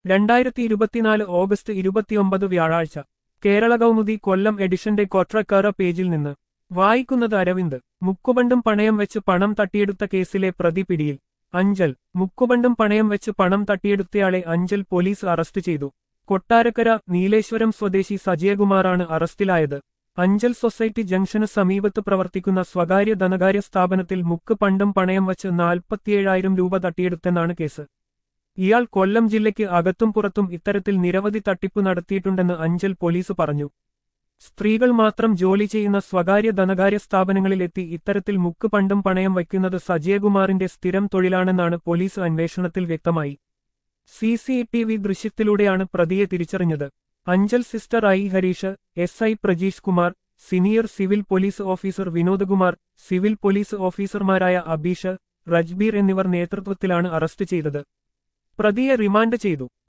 രണ്ടായിരത്തി ഇരുപത്തിനാല് ഓഗസ്റ്റ് ഇരുപത്തിയൊമ്പത് വ്യാഴാഴ്ച കേരള കൗമുദി കൊല്ലം എഡിഷന്റെ കൊട്രക്കാര പേജിൽ നിന്ന് വായിക്കുന്നത് അരവിന്ദ് മുക്കുബണ്ടും പണയം വെച്ച് പണം തട്ടിയെടുത്ത കേസിലെ പ്രതി പിടിയിൽ അഞ്ചൽ മുക്കുബണ്ടും പണയം വെച്ച് പണം തട്ടിയെടുത്തയാളെ അഞ്ചൽ പോലീസ് അറസ്റ്റ് ചെയ്തു കൊട്ടാരക്കര നീലേശ്വരം സ്വദേശി സജയകുമാറാണ് അറസ്റ്റിലായത് അഞ്ചൽ സൊസൈറ്റി ജംഗ്ഷന് സമീപത്ത് പ്രവർത്തിക്കുന്ന സ്വകാര്യ ധനകാര്യ സ്ഥാപനത്തിൽ മുക്ക് പണ്ടും പണയം വച്ച് നാൽപ്പത്തിയേഴായിരം രൂപ തട്ടിയെടുത്തെന്നാണ് കേസ് ഇയാൾ കൊല്ലം ജില്ലയ്ക്ക് അകത്തും പുറത്തും ഇത്തരത്തിൽ നിരവധി തട്ടിപ്പ് നടത്തിയിട്ടുണ്ടെന്ന് അഞ്ചൽ പോലീസ് പറഞ്ഞു സ്ത്രീകൾ മാത്രം ജോലി ചെയ്യുന്ന സ്വകാര്യ ധനകാര്യ സ്ഥാപനങ്ങളിലെത്തി ഇത്തരത്തിൽ മുക്ക് പണ്ടും പണയം വയ്ക്കുന്നത് സജയകുമാറിന്റെ സ്ഥിരം തൊഴിലാണെന്നാണ് പോലീസ് അന്വേഷണത്തിൽ വ്യക്തമായി സി സി ടി വി ദൃശ്യത്തിലൂടെയാണ് പ്രതിയെ തിരിച്ചറിഞ്ഞത് Anchal sister I Harish S I Prajeesh Kumar senior civil police officer Vinodkumar civil police ഓഫീസർമാരായ അബീഷ് റജ്ബീർ എന്നിവർ നേതൃത്വത്തിലാണ് അറസ്റ്റ് ചെയ്തത് പ്രതിയെ റിമാൻഡ് ചെയ്തു